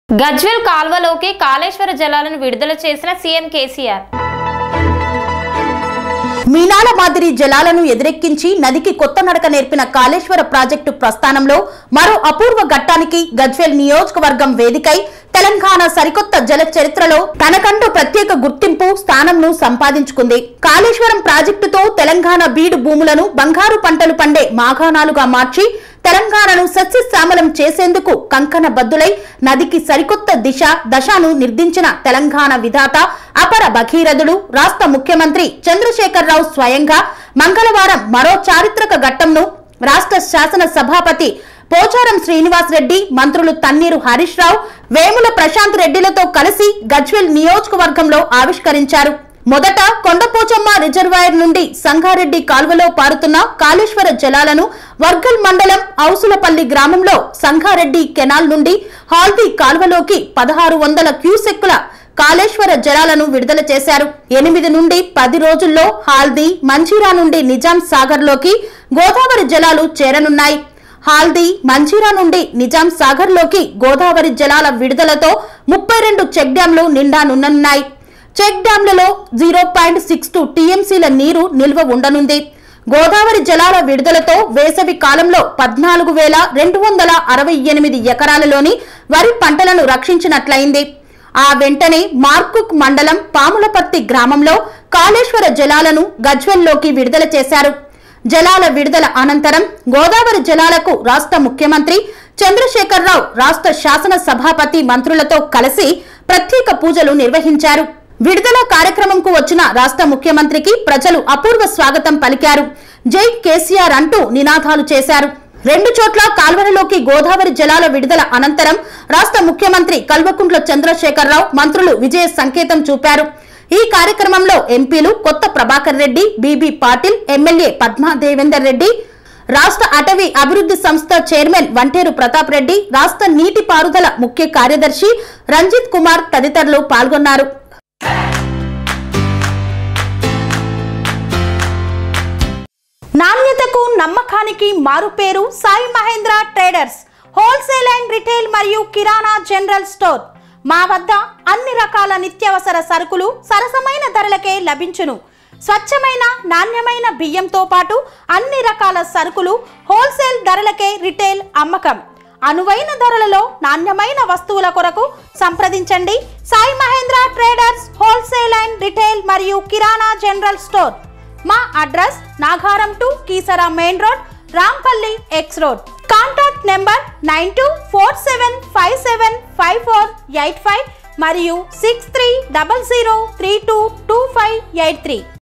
గజ్వెల్ కాల్వలోకి కాళేశ్వర జలాలను విడుదల చేసిన సీఎం కేసీఆర్ మీనాల మాదిరి జలాలను ఎదురెక్కించి నదికి కొత్త నడక నేర్పిన కాళేశ్వర ప్రాజెక్టు ప్రస్థానంలో మరో అపూర్వ ఘట్టానికి గజ్వేల్ నియోజకవర్గం వేదికై తెలంగాణ సరికొత్త జల చరిత్రలో తనకంటూ ప్రత్యేక గుర్తింపు స్థానంను సంపాదించుకుంది కాళేశ్వరం ప్రాజెక్టుతో తెలంగాణ బీడు భూములను బంగారు పంటలు పండే మాగాణాలుగా మార్చి తెలంగాణను సస్యశ్యామలం చేసేందుకు కంకణ బద్దులై నదికి సరికొత్త దిశ దశను నిర్దించిన తెలంగాణ విధాత అపర భగీరథుడు రాష్ట్ర ముఖ్యమంత్రి చంద్రశేఖరరావు స్వయంగా మంగళవారం మరో చారిత్రక ఘట్టంను రాష్ట్ర శాసన సభాపతి పోచారం శ్రీనివాస్ రెడ్డి మంత్రులు తన్నీరు హరీష్ రావు వేముల ప్రశాంత్ రెడ్డిలతో కలిసి గజ్వెల్ నియోజకవర్గంలో ఆవిష్కరించారు మొదట కొండపోచమ్మ రిజర్వాయర్ నుండి సంగారెడ్డి కాల్వలో పారుతున్న కాళేశ్వర జలాలను వర్గల్ మండలం ఔసులపల్లి గ్రామంలో సంగారెడ్డి కెనాల్ నుండి హాల్దీ కాల్వలోకి పదహారు వందల క్యూసెక్కుల కాళేశ్వర జలాలను విడుదల చేశారు ఎనిమిది నుండి పది రోజుల్లో హాల్దీ మంజీరా నుండి నిజాం సాగర్ లోకి గోదావరి జలాలు చేరనున్నాయి హాల్దీ మంజీరా నుండి నిజాం సాగర్ లోకి గోదావరి జలాల విడుదలతో ముప్పై రెండు చెక్ డ్యాంలు నిండానున్నాయి చెక్ డ్యాంలలో జీరో పాయింట్ సిక్స్ టూ టీఎంసీల నీరు నిల్వ ఉండనుంది గోదావరి జలాల విడుదలతో వేసవి కాలంలో పద్నాలుగు వేల రెండు వందల అరవై ఎనిమిది ఎకరాలలోని వరి పంటలను రక్షించినట్లయింది ఆ వెంటనే మార్కుక్ మండలం పాములపర్తి గ్రామంలో కాళేశ్వర జలాలను గజ్వెల్లోకి విడుదల చేశారు జలాల విడుదల అనంతరం గోదావరి జలాలకు రాష్ట్ర ముఖ్యమంత్రి చంద్రశేఖరరావు రాష్ట్ర శాసన సభాపతి మంత్రులతో కలిసి ప్రత్యేక పూజలు నిర్వహించారు విడుదల కార్యక్రమంకు వచ్చిన రాష్ట్ర ముఖ్యమంత్రికి ప్రజలు అపూర్వ స్వాగతం పలికారు జై కేసీఆర్ అంటూ నినాదాలు చేశారు రెండు చోట్ల కాల్వలలోకి గోదావరి జలాల విడుదల అనంతరం రాష్ట్ర ముఖ్యమంత్రి కల్వకుంట్ల చంద్రశేఖరరావు మంత్రులు విజయ సంకేతం చూపారు ఈ కార్యక్రమంలో ఎంపీలు కొత్త ప్రభాకర్ రెడ్డి బీబీ పాటిల్ ఎమ్మెల్యే పద్మా దేవేందర్ రెడ్డి రాష్ట్ర అటవీ అభివృద్ధి సంస్థ చైర్మన్ వంటేరు ప్రతాప్ రెడ్డి రాష్ట్ర నీటిపారుదల ముఖ్య కార్యదర్శి రంజిత్ కుమార్ తదితరులు పాల్గొన్నారు నాణ్యతకు నమ్మకానికి మారుపేరు Sai Mahendra traders wholesale and retail మరియు కిరాణా జనరల్ స్టోర్ మా వద్ద అన్ని రకాల నిత్యావసర సరుకులు సరసమైన ధరలకే లభించును స్వచ్ఛమైన నాణ్యమైన బియ్యంతో పాటు అన్ని రకాల సరుకులు హోల్సేల్ ధరలకే రిటైల్ అమ్మకం అనువైన ధరలలో నాణ్యమైన వస్తువుల కొరకు సంప్రదించండి Sai Mahendra traders wholesale and retail మరియు కిరాణా జనరల్ స్టోర్ మా address Nagaram to Keesara main road Rampally X road contact number nine two four seven five seven five four eight five మరియు six three double zero three two two five eight three